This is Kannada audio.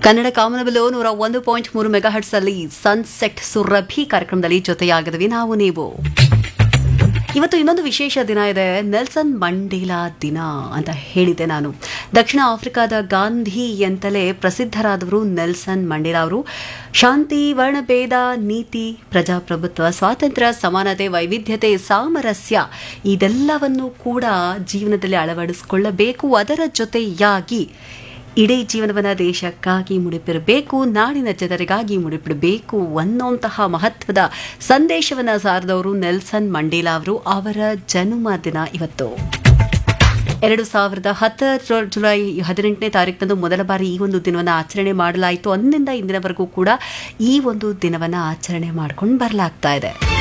ಕನ್ನಡ ಕಾಮನಬಿಲ್ಲು ನೂರ ಒಂದು ಪಾಯಿಂಟ್ ಮೂರು ಮೆಗಾ ಹರ್ಟ್ಸ್ ಅಲ್ಲಿ ಸನ್ಸೆಟ್ ಸುರಭಿ ಕಾರ್ಯಕ್ರಮದಲ್ಲಿ ಜೊತೆಯಾಗಿದ್ವಿ ನಾವು ನೀವು ಇವತ್ತು ಇನ್ನೊಂದು ವಿಶೇಷ ದಿನ ಇದೆ ನೆಲ್ಸನ್ ಮಂಡೇಲಾ ದಿನ ಅಂತ ಹೇಳಿದೆ ನಾನು ದಕ್ಷಿಣ ಆಫ್ರಿಕಾದ ಗಾಂಧಿ ಎಂತಲೇ ಪ್ರಸಿದ್ಧರಾದವರು ನೆಲ್ಸನ್ ಮಂಡೇಲಾ ಅವರು ಶಾಂತಿ ವರ್ಣಭೇದ ನೀತಿ ಪ್ರಜಾಪ್ರಭುತ್ವ ಸ್ವಾತಂತ್ರ್ಯ ಸಮಾನತೆ ವೈವಿಧ್ಯತೆ ಸಾಮರಸ್ಯ ಇದೆಲ್ಲವನ್ನು ಕೂಡ ಜೀವನದಲ್ಲಿ ಅಳವಡಿಸಿಕೊಳ್ಳಬೇಕು ಅದರ ಜೊತೆಯಾಗಿ ಇಡೀ ಜೀವನವನ್ನು ದೇಶಕ್ಕಾಗಿ ಮುಡಿಪಿರಬೇಕು ನಾಡಿನ ಜನರಿಗಾಗಿ ಮುಡಿಪಿಡಬೇಕು ಅನ್ನುವಂತಹ ಮಹತ್ವದ ಸಂದೇಶವನ್ನು ಸಾರಿದವರು ನೆಲ್ಸನ್ ಮಂಡೇಲಾ ಅವರು ಅವರ ಜನ್ಮ ದಿನ ಇವತ್ತು ಎರಡು ಸಾವಿರದ ಹತ್ತರ ಜುಲೈ ಹದಿನೆಂಟನೇ ತಾರೀಕಿನಂದು ಮೊದಲ ಬಾರಿ ಈ ಒಂದು ದಿನವನ್ನು ಆಚರಣೆ ಮಾಡಲಾಯಿತು ಅಂದಿನಿಂದ ಇಂದಿನವರೆಗೂ ಕೂಡ ಈ ಒಂದು ದಿನವನ್ನು ಆಚರಣೆ ಮಾಡ್ಕೊಂಡು ಬರಲಾಗ್ತಾ ಇದೆ